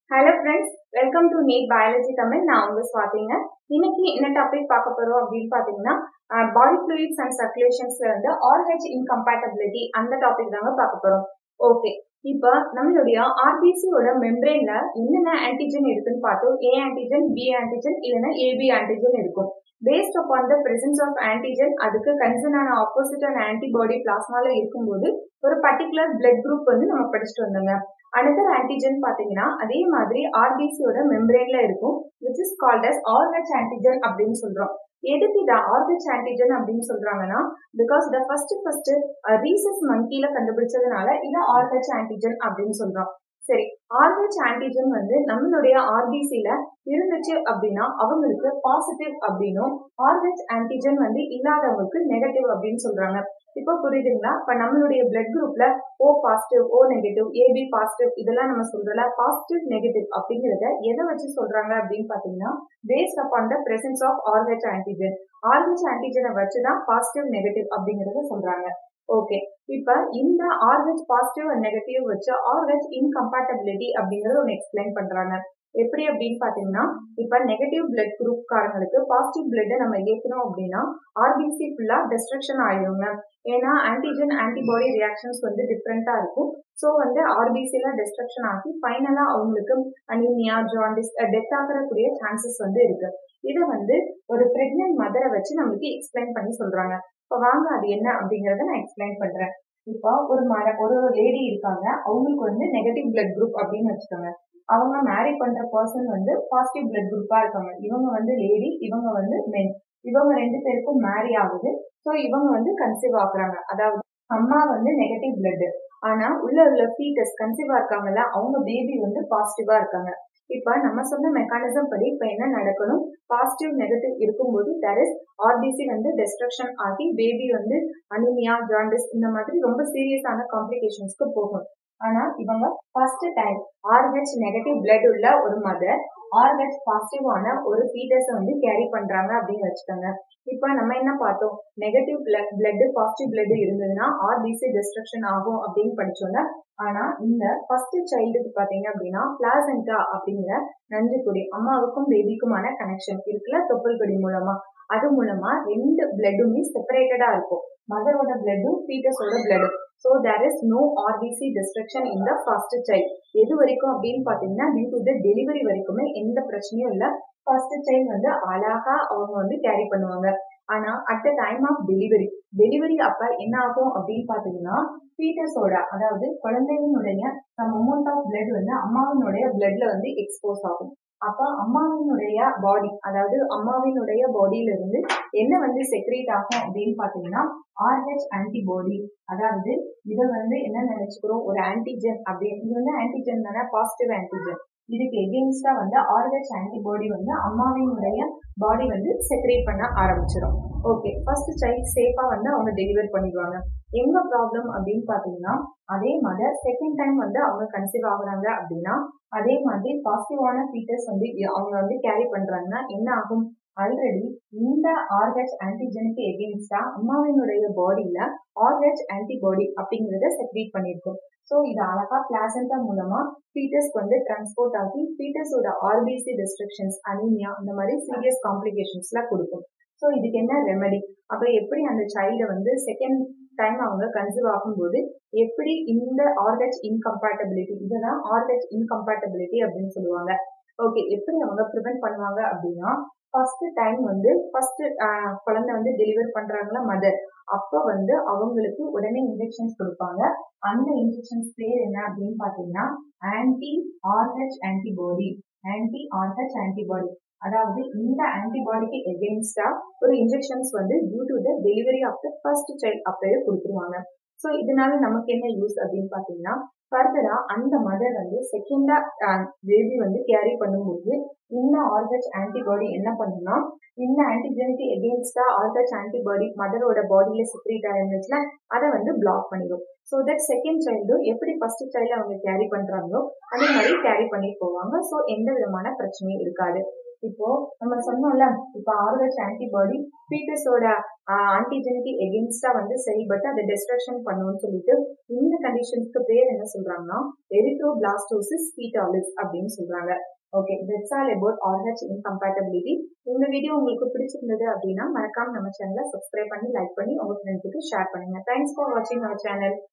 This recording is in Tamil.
hello friends welcome to NEET biology Tamil நான் உங்க சுவாதிங்க இன்னைக்கு என்ன டாபிக் பார்க்க போறோம் அப்படின்னு பாத்தீங்கன்னா பாடி ஃப்ளூயிட்ஸ் அண்ட் சர்க்குலேஷன்ஸ்ல வந்து ஆர்ஹெச் இன்கம்பேட்டபிலிட்டி அந்த டாபிக் தாங்க பார்க்க போறோம் ஓகே இப்போ நம்மளுடைய ஆர்பிசியோட மெம்பரேன்ல என்னென்ன ஆன்டிஜன் இருக்குன்னு பார்த்தோம் ஏ ஆன்டிஜன் பி ஆன்டிஜன் இல்லைன்னா ஏபி ஆன்டிஜன் இருக்கும் based upon the presence of antigen அதுக்கு கன்சர்னான ஆப்போசிட்டான ஆன்டிபாடி பிளாஸ்மால இருக்கும்போது ஒரு பர்டிகுலர் பிளட் குரூப் வந்து நம்ம படிச்சுட்டு வந்தோங்க அனதர் ஆன்டிஜன் பாத்தீங்கன்னா அதே மாதிரி ஆர்பிசியோட மெம்பரேன்ல இருக்கும் which is called as Rh antigen அப்படின்னு சொல்றோம் எதுக்கு இதை ஆர்ஹெச் ஆன்டிஜன் அப்படின்னு சொல்றாங்கன்னா because the first first rhesus மங்கில கண்டுபிடிச்சதுனால இதை ஆர்ஹெச் ஆன்டிஜன் அப்படின்னு சொல்றோம் சரி ஆர்ஹெச் ஆன்டிஜன் வந்து நம்மளுடைய ஆர்பிசில இருந்துச்சு அப்படின்னா அவங்களுக்கு பாசிட்டிவ் அப்படின்னும் ஆர்ஹெச் ஆன்டிஜன் வந்து இல்லாதவங்களுக்கு நெகட்டிவ் அப்படின்னு சொல்றாங்க இப்போ புரியுதுங்களா இப்ப நம்மளுடைய பிளட் குரூப்ல O positive O negative AB positive இதெல்லாம் நம்ம சொல்றல பாசிட்டிவ் நெகட்டிவ் அப்படிங்கறத எதை வச்சு சொல்றாங்க அப்படின்னு பாத்தீங்கன்னா based upon the presence of Rh antigen Rh ஆன்டிஜனை வச்சுதான் பாசிட்டிவ் நெகட்டிவ் அப்படிங்கறத சொல்றாங்க ஓகே இப்ப இந்த ஆர்ஹெச் பாசிட்டிவ் அண்ட் நெகட்டிவ் வச்சு ஆர்ஹெச் இன்கம்பேட்டபிலிட்டி அப்படிங்கறத ஒன்று எக்ஸ்பிளைன் பண்றாங்க எப்படி அப்படின்னு பாத்தீங்கன்னா இப்ப நெகட்டிவ் பிளட் குரூப் காரங்களுக்கு பாசிட்டிவ் பிளட் நம்ம ஏற்றணும் அப்படின்னா ஆர்பிசி ஃபுல்லா டெஸ்ட்ரக்ஷன் ஆயிடுங்க ஏன்னா ஆன்டிஜன் ஆன்டிபாடி ரியாக்ஷன்ஸ் வந்து டிஃப்ரெண்டா இருக்கும் ஸோ வந்து ஆர்பிசில டெஸ்ட்ரக்ஷன் ஆகி ஃபைனலா அவங்களுக்கு அனிமியா ஜாண்டிஸ் டெத் ஆகக்கூடிய சான்சஸ் வந்து இருக்கு இதை வந்து ஒரு பிரெக்னன்ட் மதரை வச்சு நம்மளுக்கு எக்ஸ்பிளைன் பண்ணி சொல்றாங்க இப்போ வாங்க அது என்ன அப்படிங்கறத நான் எக்ஸ்பிளைன் பண்றேன் இப்போ ஒரு மர ஒரு லேடி இருக்காங்க அவங்களுக்கு வந்து நெகட்டிவ் பிளட் குரூப் அப்படின்னு வச்சுக்கோங்க அவங்க மேரி பண்ற பர்சன் வந்து பாசிட்டிவ் பிளட் குரூப்பா இருக்காங்க இவங்க வந்து லேடி இவங்க வந்து மென் இவங்க ரெண்டு பேருக்கும் மேரி ஆகுது ஸோ இவங்க வந்து கன்சீவ் ஆகுறாங்க அதாவது அம்மா வந்து நெகட்டிவ் பிளட் ஆனா உள்ள உள்ள ஃபீட்டஸ் கன்சீவா இருக்காங்கல்ல அவங்க பேபி வந்து பாசிட்டிவா இருக்காங்க இப்ப நம்ம சொன்ன மெக்கானிசம் படி இப்ப என்ன நடக்கணும் பாசிட்டிவ் நெகட்டிவ் இருக்கும்போது தட் இஸ் ஆர்பிசி வந்து டெஸ்ட்ரக்ஷன் ஆகி பேபி வந்து அனிமியா ஜாண்டிஸ் இந்த மாதிரி ரொம்ப சீரியஸான காம்ப்ளிகேஷன்ஸ்க்கு போகும் ஆனா இவங்க first time Rh negative blood உள்ள ஒரு மதர் ஆர்ஹெச் பாசிட்டிவான ஒரு ஃபீட்டஸை வந்து கேரி பண்றாங்க அப்படின்னு வச்சுக்கோங்க இப்ப நம்ம என்ன பார்த்தோம் நெகட்டிவ் பிளட் பாசிட்டிவ் பிளட் இருந்ததுன்னா ஆர்பிசி டிஸ்ட்ரக்ஷன் ஆகும் அப்படின்னு படிச்சோம்ல ஆனா இந்த ஃபர்ஸ்ட் சைல்டுக்கு பாத்தீங்க அப்படின்னா பிளாசண்டா அப்படிங்கிற நஞ்சுக்குடி அம்மாவுக்கும் பேபிக்குமான கனெக்ஷன் இருக்குல்ல தொப்புள் கொடி மூலமா அது மூலமா ரெண்டு பிளட்டுமே செப்பரேட்டடா இருக்கும் மதரோட பிளட்டும் ஃபீட்டஸோட பிளட்டும் so there is no RBC destruction in the first child எது வரைக்கும் அப்படின்னு பாத்தீங்கன்னா டியூ டு த டெலிவரி வரைக்குமே எந்த பிரச்சனையும் இல்லை ஃபர்ஸ்ட் சைல்ட் வந்து அழகா அவங்க வந்து கேரி பண்ணுவாங்க ஆனா at the time of delivery delivery அப்ப என்ன ஆகும் அப்படின்னு பாத்தீங்கன்னா ஃபீட்டஸோட அதாவது குழந்தையினுடைய சம் அமௌண்ட் ஆஃப் பிளட் வந்து அம்மாவினுடைய பிளட்ல வந்து எக்ஸ்போஸ் ஆகும் அப்ப அம்மாவினுடைய பாடி அதாவது அம்மாவினுடைய பாடியில இருந்து என்ன வந்து செக்ரேட் ஆகும் அப்படின்னு பாத்தீங்கன்னா ஆர்ஹெச் ஆன்டிபாடி அதாவது இதை வந்து என்ன நினைச்சுக்கிறோம் ஒரு ஆன்டிஜன் அப்படின்னு இது வந்து ஆன்டிஜன் தானே பாசிட்டிவ் ஆன்டிஜன் இதுக்கு எகெயின்ஸ்டா வந்து ஆர்ஹெச் ஆன்டிபாடி வந்து அம்மாவினுடைய பாடி வந்து செக்ரேட் பண்ண ஆரம்பிச்சிடும் ஓகே ஃபர்ஸ்ட் சைல்ட் சேஃபா வந்து அவங்க டெலிவர் பண்ணிடுவாங்க எங்க ப்ராப்ளம் அப்படின்னு பாத்தீங்கன்னா அதே மதர் செகண்ட் டைம் வந்து அவங்க கன்சீவ் ஆகுறாங்க அப்படின்னா அதே மாதிரி பாசிட்டிவான ஃபீட்டர்ஸ் வந்து அவங்க வந்து கேரி பண்றாங்கன்னா என்ன ஆகும் ஆல்ரெடி இந்த ஆர்ஹெச் ஆன்டிஜனுக்கு எகெயின்ஸ்டா அம்மாவினுடைய பாடியில ஆர்ஹெச் ஆன்டிபாடி அப்படிங்கறத செக்ரேட் பண்ணிருக்கும் ஸோ இது அழகா பிளாசண்டா மூலமா ஃபீட்டஸ்க்கு வந்து டிரான்ஸ்போர்ட் ஆகி ஃபீட்டஸோட ஆர்பிசி ரெஸ்ட்ரிக்ஷன்ஸ் அனிமியா இந்த மாதிரி சீரியஸ் காம்ப்ளிகேஷன்ஸ்லாம் கொடுக்கும் ஸோ இதுக்கு என்ன ரெமெடி அப்ப எப்படி அந்த சைல்டை வந்து செகண்ட் டைம் அவங்க கன்சீவ் ஆகும்போது எப்படி இந்த ஆர்ஹெச் இன்கம்பேட்டபிலிட்டி இதுதான் ஆர்ஹெச் இன்கம்பேட்டபிலிட்டி அப்படின்னு சொல்லுவாங்க ஓகே எப்படி அவங்க ப்ரிவென்ட் பண்ணுவாங்க அப்படின்னா ஃபர்ஸ்ட் டைம் வந்து ஃபர்ஸ்ட் குழந்தை வந்து டெலிவர் பண்றாங்களா மதர் அப்போ வந்து அவங்களுக்கு உடனே இன்ஜெக்ஷன்ஸ் கொடுப்பாங்க அந்த இன்ஜெக்ஷன்ஸ் பேர் என்ன அப்படின்னு பாத்தீங்கன்னா anti Rh antibody anti Rh antibody அதாவது இந்த ஆன்டிபாடிக்கு எகெயின்ஸ்டா ஒரு இன்ஜெக்ஷன்ஸ் வந்து due to the delivery of the first child அப்பவே கொடுத்துருவாங்க ஸோ இதனால நமக்கு என்ன யூஸ் அப்படின்னு பாத்தீங்கன்னா ஃபர்தரா அந்த மதர் வந்து செகண்டா பேபி வந்து கேரி பண்ணும்போது இந்த ஆர்ஹெச் ஆன்டிபாடி என்ன பண்ணுன்னா இந்த ஆன்டிஜனுக்கு எகெயின்ஸ்டா ஆர்ஹெச் ஆன்டிபாடி மதரோட பாடியில செக்ரேட் ஆயிருந்துச்சுன்னா அதை வந்து பிளாக் பண்ணிடும் ஸோ தட் செகண்ட் சைல்டு எப்படி ஃபர்ஸ்ட் சைல்டு அவங்க கேரி பண்றாங்களோ அதே மாதிரி கேரி பண்ணி போவாங்க ஸோ எந்த விதமான பிரச்சனையும் இருக்காது இப்போ நம்ம சொன்னோம்ல இப்போ ஆர்ஹெச் ஆன்டிபாடி ஃபீட்டஸோட ஆன்டிஜெனுக்கு எகென்ஸ்டா வந்து செயல்பட்டு அதை டிஸ்ட்ரக்ஷன் பண்ணும்னு சொல்லிட்டு இந்த கண்டிஷன்ஸ்க்கு பேர் என்ன சொல்றாங்கன்னா எரித்ரோபிளாஸ்டோசிஸ் ஃபீட்டாலிஸ் அப்படின்னு சொல்றாங்க okay that's all about Rh incompatibility இந்த வீடியோ உங்களுக்கு பிடிச்சிருந்தது அப்படின்னா மறக்காம நம்ம சேனலை சப்ஸ்கிரைப் பண்ணி லைக் பண்ணி உங்க ஃப்ரெண்ட்ஸுக்கு ஷேர் பண்ணுங்க தேங்க்ஸ் ஃபார் வாட்சிங் அவர் சேனல்